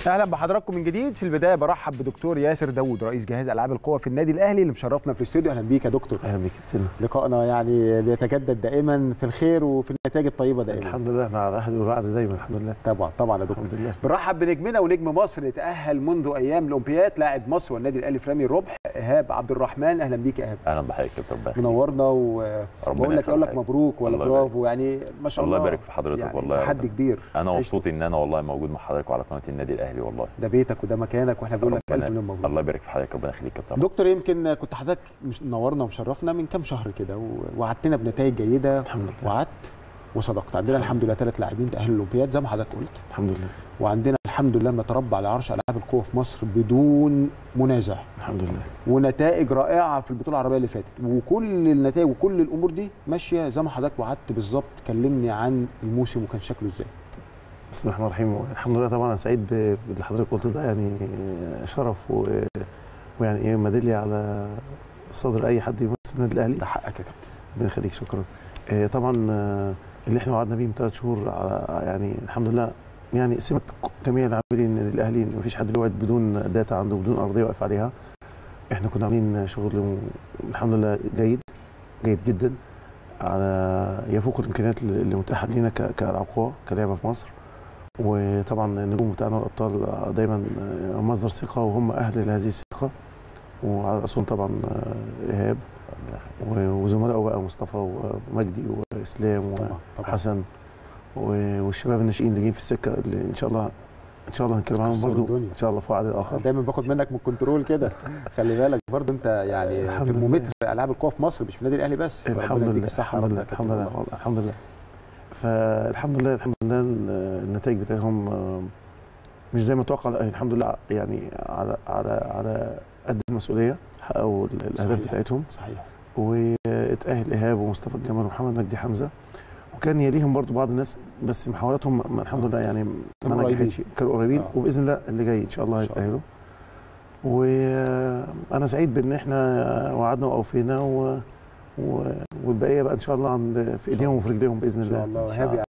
اهلا بحضراتكم من جديد في البدايه برحب بدكتور ياسر داوود رئيس جهاز العاب القوى في النادي الاهلي اللي مشرفنا في الاستوديو اهلا بيك يا دكتور اهلا بيك سلم لقائنا يعني بيتجدد دائما في الخير وفي النتائج الطيبه دائما الحمد لله احنا على عهد وبعد دايما الحمد لله طبعا طبعا يا دكتور الحمد لله بنرحب بنجمنا ونجم مصر اللي تاهل منذ ايام الاولمبياد لاعب مصر والنادي الاهلي في رمي الربح ايهاب عبد الرحمن اهلا بيك يا ايهاب اهلا بحضرتك يا كابتن بخير منورنا وبقول لك اقول لك يخليك. مبروك ولا الله برافو يعني ما شاء الله الله يبارك في حضرتك يعني والله يا تحدي رب. كبير انا عشت. مبسوط ان انا والله موجود مع حضرتك وعلى قناه النادي الاهلي والله ده بيتك وده مكانك واحنا بنقول لك ربنا- الف مليون مبروك الله يبارك في حضرتك ربنا يخليك يا كابتن دكتور يمكن كنت حضرتك مش نورنا ومشرفنا من كام شهر كده و- وعدتنا بنتائج جيده الحمد لله وعدت وصدقت عندنا الحمد لله ثلاث لاعبين تاهلوا الاولمبياد زي ما حضرتك قلت الحمد لله وعندنا الحمد لله نتربع على عرش العاب القوه في مصر بدون منازع الحمد لله ونتائج رائعه في البطوله العربيه اللي فاتت وكل النتائج وكل الامور دي ماشيه زي ما حضرتك وعدت بالظبط كلمني عن الموسم وكان شكله ازاي بسم الله الرحمن الرحيم الحمد لله طبعا انا سعيد ب- باللي حضرتك قلته ده يعني شرف و... ويعني ايه ميداليه على صدر اي حد يمثل النادي الاهلي ده حقك يا كابتن ربنا يخليك شكرا آه، طبعا آه، اللي احنا وعدنا بيه من ثلاث شهور على يعني الحمد لله يعني سمه جميع لاعبين النادي الاهلي ان مفيش حد بيوعد بدون داتا عنده بدون ارضيه واقف عليها احنا كنا عاملين شغل م- الحمد لله جيد جيد جدا على يفوق الامكانيات اللي اللي متاحه لينا ك- كالعاب قوى كلعبه في مصر وطبعا النجوم بتاعنا الابطال دايما آه، مصدر ثقه وهم اهل لهذه الثقه وعلى راسهم طبعا آه، ايهاب ربنا يخليك. و- وزملائه بقى مصطفى ومجدي واسلام طبعا طبعا وحسن و- والشباب الناشئين اللي جايين في السكه اللي ان شاء الله ان شاء الله هنتكلم عنهم كسروا برضو الدنيا. ان شاء الله في وعد اخر دايما باخد منك من الكنترول كده خلي بالك برضه انت يعني الحمد لله. ترمومتر العاب القوه في مصر مش في النادي الاهلي بس الحمد ربنا يديك لله الصحه الحمد ربنا لله يكرمك الحمد لله والله. والله الحمد لله فالحمد لله الحمد لله النتائج بتاعهم آه، مش زي ما اتوقع لا، الحمد لله يعني على على على قد المسؤوليه حققوا الاهداف صحيح. بتاعتهم صحيح واتأهل إيهاب ومصطفى الجمال ومحمد مجدي حمزة وكان يليهم برضو بعض الناس بس محاولاتهم ما- الحمد لله يعني كانوا ما قريبين. نجحتش كانوا قريبين آه. وبإذن الله اللي جاي إن شاء الله إن شاء الله. هيتأهلوا وأنا سعيد بإن إحنا وعدنا وأوفينا و... و... والبقية بقى إن شاء الله عند في إيديهم وفي رجليهم بإذن ان شاء الله الله إن شاء وهاب